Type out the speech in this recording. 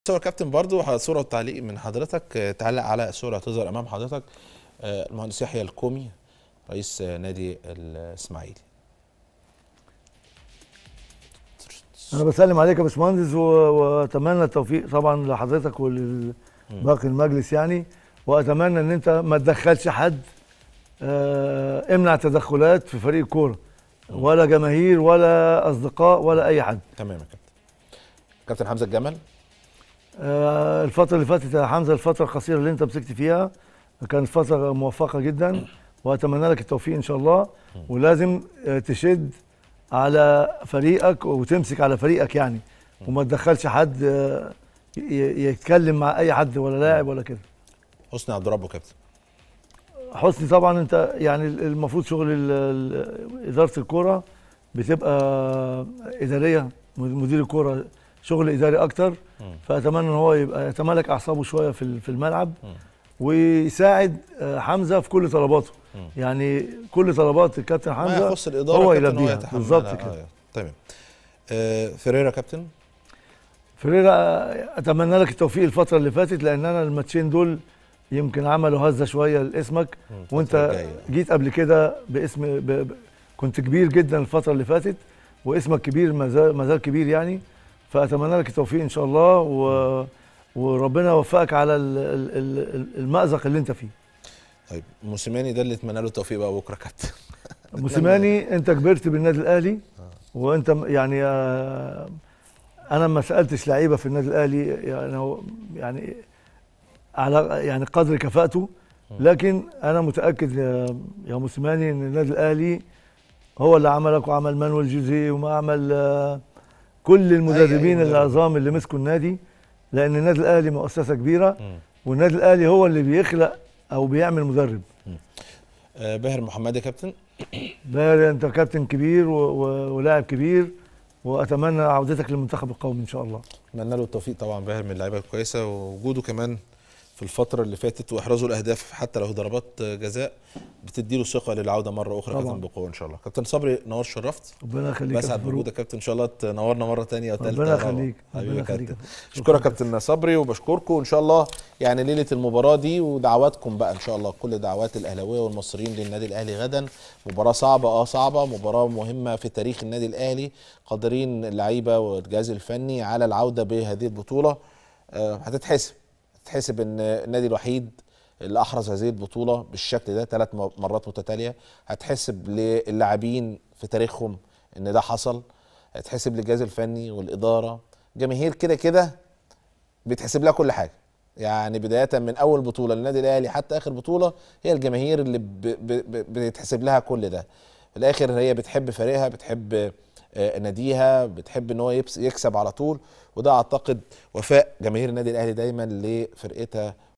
صور كابتن برضو صورة وتعليق من حضرتك آه، تعلق على الصورة هتظهر أمام حضرتك آه، المهندس يحيى الكومي رئيس آه، نادي الإسماعيلي انا بسلم عليك يا باشمهندس و- واتمنى التوفيق طبعا لحضرتك ولباقي المجلس يعني واتمنى ان انت ما تدخلش حد آه، امنع تدخلات في فريق الكوره ولا جماهير ولا اصدقاء ولا اي حد تمام يا كابتن كابتن حمزة الجمل آه، الفتره اللي فاتت يا حمزه الفتره القصيره اللي انت مسكت فيها كانت فتره موفقه جدا واتمنى لك التوفيق ان شاء الله ولازم آه، تشد على فريقك وتمسك على فريقك يعني وما تدخلش حد آه، ي- يتكلم مع اي حد ولا لاعب ولا كده حسني عبد ربه كابتن حسني طبعا انت يعني المفروض شغل ال- ال- اداره الكوره بتبقى اداريه مدير الكوره شغل اداري اكتر فاتمنى ان هو يبقى يتمالك اعصابه شويه في ال- في الملعب ويساعد آه، حمزه في كل طلباته يعني كل طلبات الكابتن ما حمزه يخص الإدارة هو كابتن يلبيها يتحملها. بالظبط آه، كده تمام آه، فيريرا كابتن فريرا اتمنى لك التوفيق الفتره اللي فاتت لان انا الماتشين دول يمكن عملوا هزه شويه لاسمك الفترة وانت الجاية. جيت قبل كده باسم ب... ب... كنت كبير جدا الفتره اللي فاتت واسمك كبير ما زال ما زال كبير يعني فاتمنى لك التوفيق ان شاء الله و... وربنا يوفقك على ال... ال... ال- المأزق اللي انت فيه طيب موسيماني ده اللي اتمنى له التوفيق بقى بكرة كابتن موسيماني انت كبرت بالنادي الاهلي وانت م- يعني آه، انا ما سالتش لعيبه في النادي الاهلي يعني هو- يعني على يعني قدر كفاءته لكن انا متاكد يا يا موسيماني ان النادي الاهلي هو اللي عملك وعمل مانويل جوزيه وما عمل آه، كل المدربين مدرب. العظام اللي مسكوا النادي لان النادي الاهلي مؤسسه كبيره والنادي الاهلي هو اللي بيخلق او بيعمل مدرب آه، باهر محمدي يا كابتن باهر انت كابتن كبير و... و... ولاعب كبير واتمنى عودتك للمنتخب القومي ان شاء الله اتمنى له التوفيق طبعا باهر من اللعيبه الكويسه ووجوده كمان في الفتره اللي فاتت واحرازه الاهداف حتى لو ضربات جزاء بتدي له ثقه للعوده مره اخرى طبعاً. كابتن بقوه ان شاء الله كابتن صبري نور شرفت ربنا يخليك يا بسعد فاروق. بوجودك كابتن ان شاء الله تنورنا مره ثانيه وثالثه ربنا يخليك حبيبي ربنا يا يخليك كابتن شكراً اشكرك كابتن صبري وبشكركم ان شاء الله يعني ليله المباراه دي ودعواتكم بقى ان شاء الله كل دعوات الاهلاويه والمصريين للنادي الاهلي غدا مباراه صعبه اه صعبه مباراه مهمه في تاريخ النادي الاهلي قادرين اللعيبه والجهاز الفني على العوده بهذه البطوله آه، هتتحسب هتتحسب ان النادي الوحيد اللي احرز هذه البطوله بالشكل ده ثلاث مرات متتاليه هتحسب للاعبين في تاريخهم ان ده حصل هتحسب للجهاز الفني والاداره جماهير كده كده بيتحسب لها كل حاجه يعني بدايه من اول بطوله للنادي الاهلي حتى اخر بطوله هي الجماهير اللي ب- ب- ب- بيتحسب لها كل ده في الاخر هي بتحب فريقها بتحب آه، ناديها بتحب ان هو يبس- يكسب على طول وده اعتقد وفاء جماهير النادي الاهلي دايما لفرقتها